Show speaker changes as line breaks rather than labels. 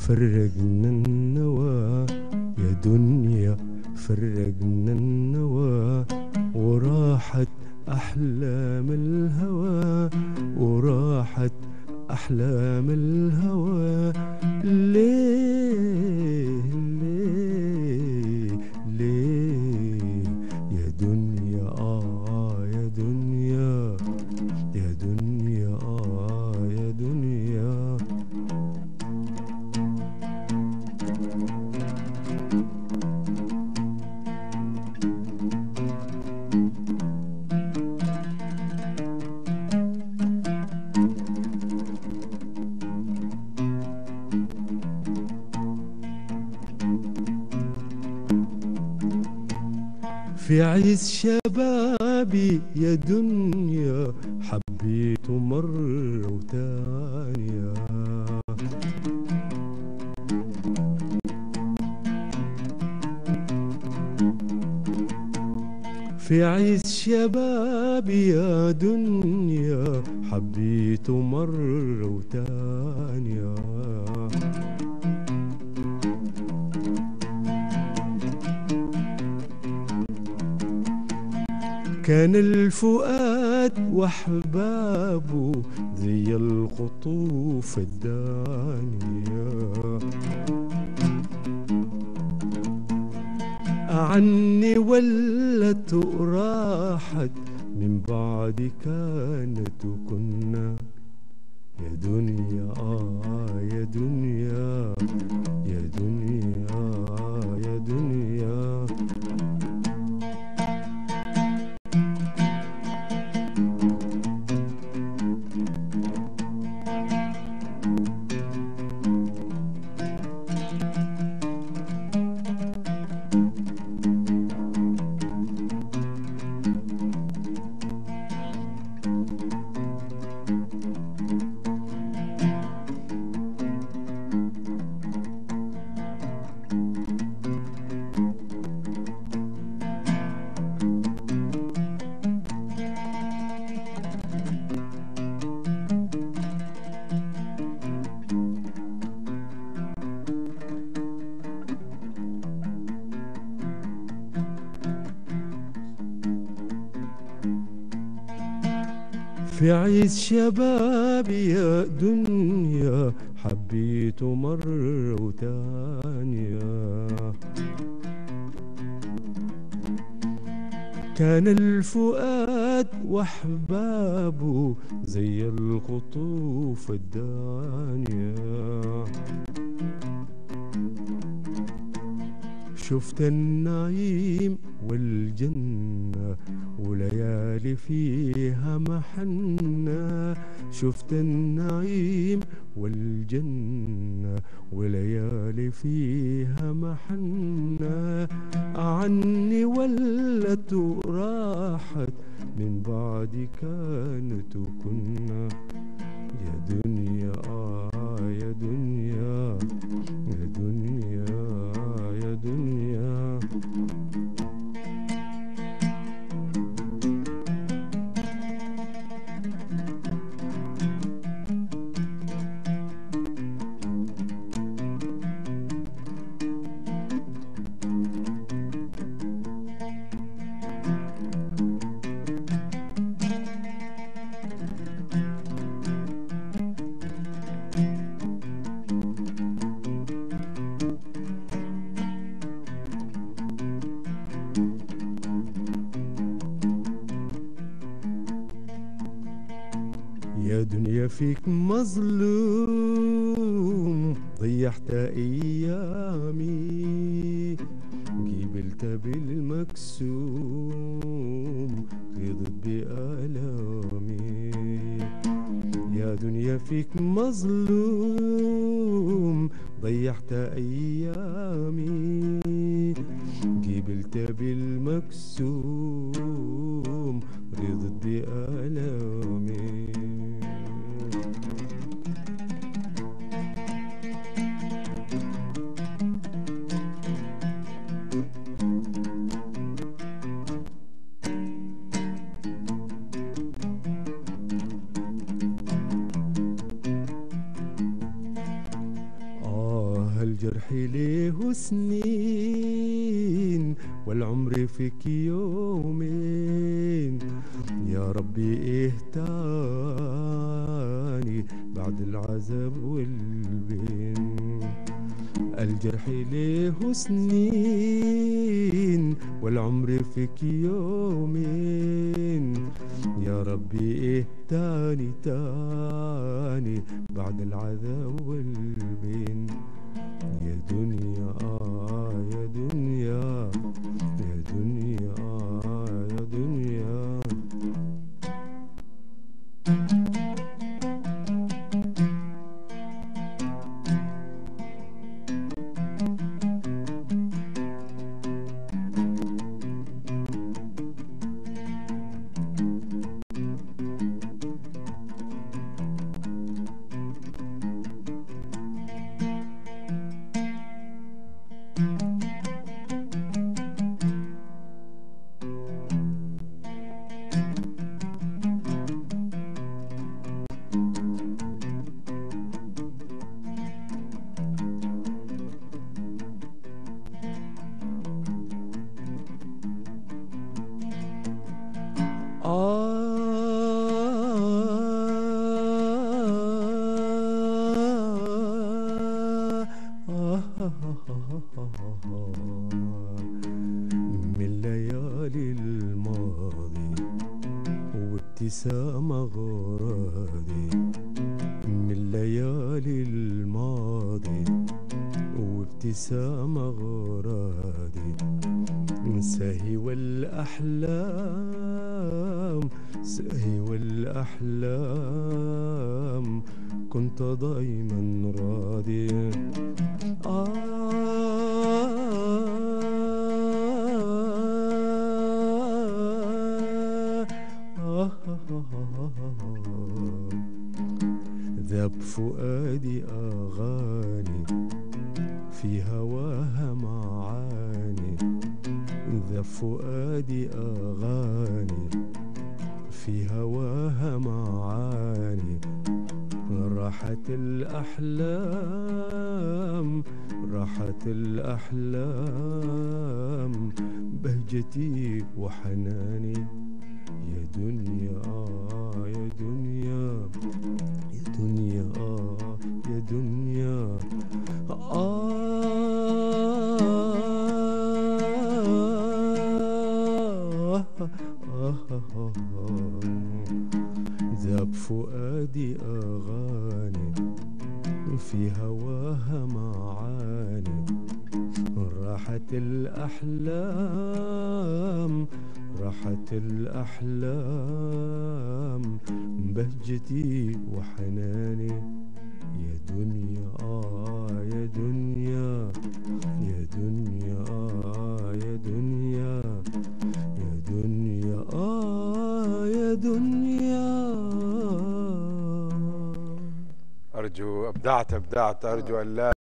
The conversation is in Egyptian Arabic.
فرقنا النوى يا دنيا فرقنا النوى وراحت أحلام الهوى وراحت أحلام الهوى ليه ليه ليه يا دنيا آه يا دنيا يا دنيا آه يا دنيا في عز شبابي يا دنيا حبيت مرة وتانية في عز شبابي يا دنيا حبيت مرة وتانية كان الفؤاد واحبابه زي القطوف الدانية عني ولت وراحت من بعد كانت وكنا يا دنيا آه يا دنيا يا دنيا آه يا دنيا في عز شبابي يا دنيا حبيت مرة وتانية كان الفؤاد واحبابه زي القطوف الدانية شفت النعيم والجنة وليالي فيها محنة شفت النعيم والجنة وليالي فيها محنة عني ولت وراحت من بعد كانت وكنا يا دنيا آه يا دنيا يا دنيا يا دنيا يا دنيا فيك مظلوم ضيعت ايامي قبلت بالمكسوم رضت بآلامي يا دنيا فيك مظلوم ضيعت ايامي قبلت بالمكسوم رضت بآلامي آه هالجرح ليه سنين والعمر فيك يومين يا ربي ايه تاني بعد العذاب والبين الجرح ليه سنين والعمر فيك يومين يا ربي ايه تاني تاني بعد العذاب والبين يا دنيا آه يا دنيا يا دنيا آه يا دنيا من ليالي الماضي وابتسامة غرادي من ليالي الماضي وابتسامة غرادي سهي والأحلام سهي والأحلام كنت دايما راضي ذاب فؤادي أغاني في هواها معاني ذاب فؤادي أغاني في هواها معاني راحت الأحلام راحت الأحلام بهجتي وحناني يا دنيا آه يا دنيا يا دنيا آه يا دنيا آه آه آه آه ذاب فؤادي أغاني في هواها معاني راحت الأحلام راحت الأحلام بهجتي وحناني يا دنيا آه يا دنيا يا دنيا آه يا دنيا يا دنيا آه يا دنيا
أرجو أبدعت أبدعت أرجو أن لا